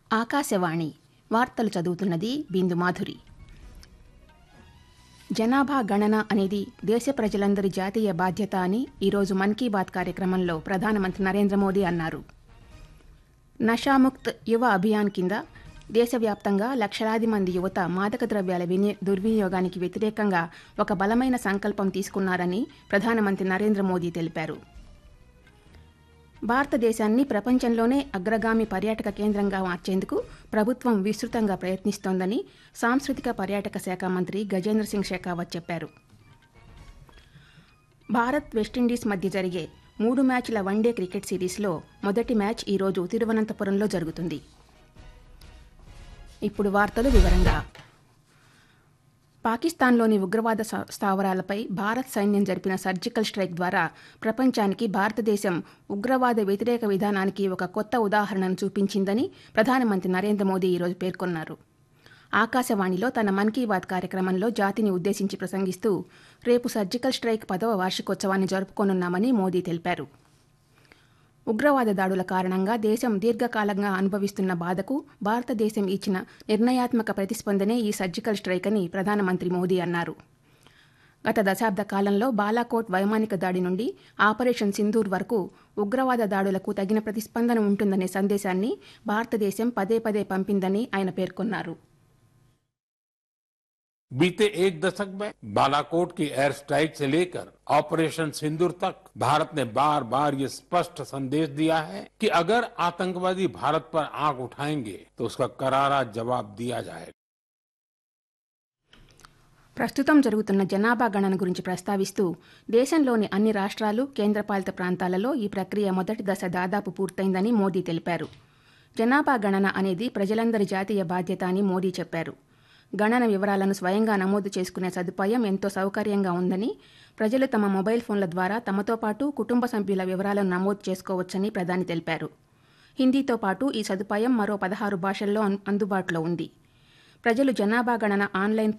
ఆకాశవాణి వార్తలు చదువుతున్నది బిందు మాధురి జనాభా గణన అనేది దేశ ప్రజలందరి జాతీయ బాధ్యత అని ఈరోజు మన్ కీ బాత్ కార్యక్రమంలో ప్రధానమంత్రి నరేంద్ర మోదీ అన్నారు నషాముక్త్ యువ అభియాన్ కింద దేశవ్యాప్తంగా లక్షలాది మంది యువత మాదక ద్రవ్యాల విని దుర్వినియోగానికి వ్యతిరేకంగా ఒక బలమైన సంకల్పం తీసుకున్నారని ప్రధానమంత్రి నరేంద్ర మోదీ తెలిపారు భారతదేశాన్ని ప్రపంచంలోనే అగ్రగామి పర్యాటక కేంద్రంగా మార్చేందుకు ప్రభుత్వం విస్తృతంగా ప్రయత్నిస్తోందని సాంస్కృతిక పర్యాటక శాఖ మంత్రి గజేంద్ర సింగ్ షెకావత్ చెప్పారు భారత్ వెస్టిండీస్ మధ్య జరిగే మూడు మ్యాచ్ల వన్డే క్రికెట్ సిరీస్లో మొదటి మ్యాచ్ ఈరోజు తిరువనంతపురంలో జరుగుతుంది ఇప్పుడు వార్తలు వివరంగా పాకిస్తాన్లోని ఉగ్రవాద స- స్థావరాలపై భారత్ సైన్యం జరిపిన సర్జికల్ స్ట్రైక్ ద్వారా ప్రపంచానికి భారతదేశం ఉగ్రవాద వ్యతిరేక విధానానికి ఒక కొత్త ఉదాహరణను చూపించిందని ప్రధానమంత్రి నరేంద్ర మోదీ ఈరోజు పేర్కొన్నారు ఆకాశవాణిలో తన మన్ కీ బాత్ కార్యక్రమంలో జాతిని ఉద్దేశించి ప్రసంగిస్తూ రేపు సర్జికల్ స్ట్రైక్ పదవ వార్షికోత్సవాన్ని జరుపుకోనున్నామని మోదీ తెలిపారు ఉగ్రవాద దాడుల కారణంగా దేశం దీర్ఘకాలంగా అనుభవిస్తున్న బాధకు భారతదేశం ఇచ్చిన నిర్ణయాత్మక ప్రతిస్పందనే ఈ సర్జికల్ స్ట్రైక్ అని ప్రధానమంత్రి మోదీ అన్నారు గత దశాబ్ద కాలంలో బాలాకోట్ వైమానిక దాడి నుండి ఆపరేషన్ సింధూర్ వరకు ఉగ్రవాద దాడులకు తగిన ప్రతిస్పందన ఉంటుందనే సందేశాన్ని భారతదేశం పదే పదే పంపిందని ఆయన పేర్కొన్నారు बीते एक दशक में बालाकोट की एयर स्ट्राइक से लेकर ऑपरेशन सिंदूर तक भारत ने बार बार ये स्पष्ट संदेश दिया है कि अगर आतंकवादी भारत पर आंख उठाएंगे तो उसका करारा जवाब दिया जाएगा ప్రస్తుతం జరుగుతున్న జనాభా గణన గురించి ప్రస్తావిస్తూ దేశంలోని అన్ని రాష్ట్రాలు కేంద్రపాలిత ప్రాంతాలలో ఈ ప్రక్రియ మొదటి దశ దాదాపు పూర్తయిందని మోదీ తెలిపారు జనాభా గణన అనేది ప్రజలందరి జాతీయ బాధ్యత అని మోదీ చెప్పారు గణన వివరాలను స్వయంగా నమోదు చేసుకునే సదుపాయం ఎంతో సౌకర్యంగా ఉందని ప్రజలు తమ మొబైల్ ఫోన్ల ద్వారా తమతో పాటు కుటుంబ సభ్యుల వివరాలను నమోదు చేసుకోవచ్చని ప్రధాని తెలిపారు హిందీతో పాటు ఈ సదుపాయం మరో పదహారు భాషల్లో అన్- అందుబాటులో ఉంది ప్రజలు జనాభా గణన ఆన్లైన్